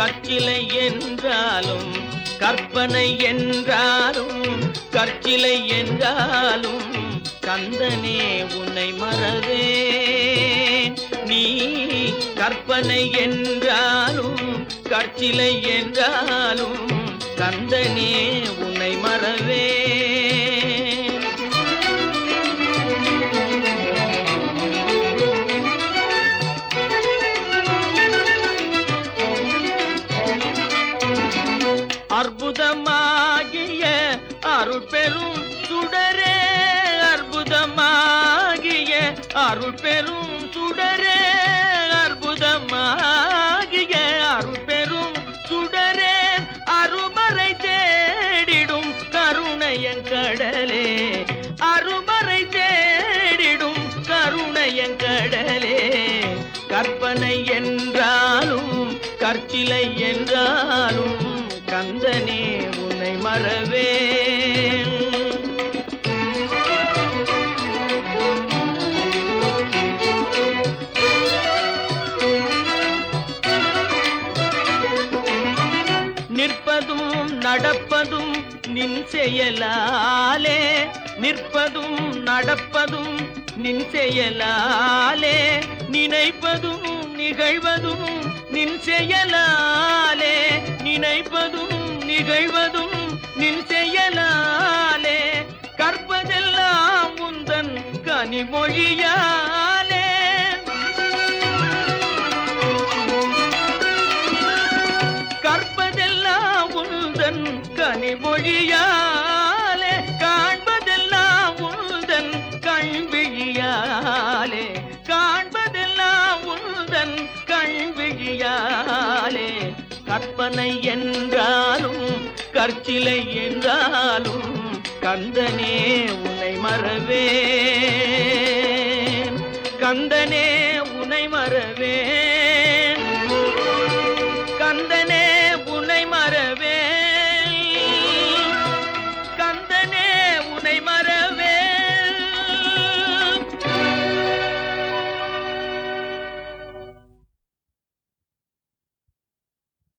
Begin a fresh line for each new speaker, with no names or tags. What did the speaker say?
கற்சிலை என்றாலும் கற்பனை என்றாலும் கற்சிலை என்றாலும் கந்தனே உன்னை மறவேன் நீ கற்பனை என்றாலும் கற்சிலை என்றாலும் கந்தனே உன்னை மறவேன் அற்புதமாகிய அருள் பெரும் சுடரே அற்புதமாகிய அருள் பெரும் சுடரே அற்புதமாகிய அருள் பெரும் சுடரே அருமறை தேடிடும் கருணையன் கடலே அருமறை தேடிடும் கருணையன் கடலே கற்பனை என்றாலும் கற்சிலை என்றாலும் கந்தனே உன்னை மறவேன் நிற்பதும் நடப்பதும் நின் செயலாலே நிற்பதும் நடப்பதும் நின் செயலாலே நினைப்பதும் நிகழ்வதும் நின் செயலாலே நினைப்பதும் நிகழ்வதும் நின் செயலாலே கற்பதெல்லாம் உந்தன் கனிமொழியாலே கற்பதெல்லாம் உந்தன் கனிமொழியாலே காண்பதெல்லாம் உந்தன் கண்விழியாலே காண்பதெல்லாம் உந்தன் கண்விழியாலே கற்பனை என்றாலும் கற்சிலை என்றாலும் கந்தனே உன்னை மறவேன் கந்தனே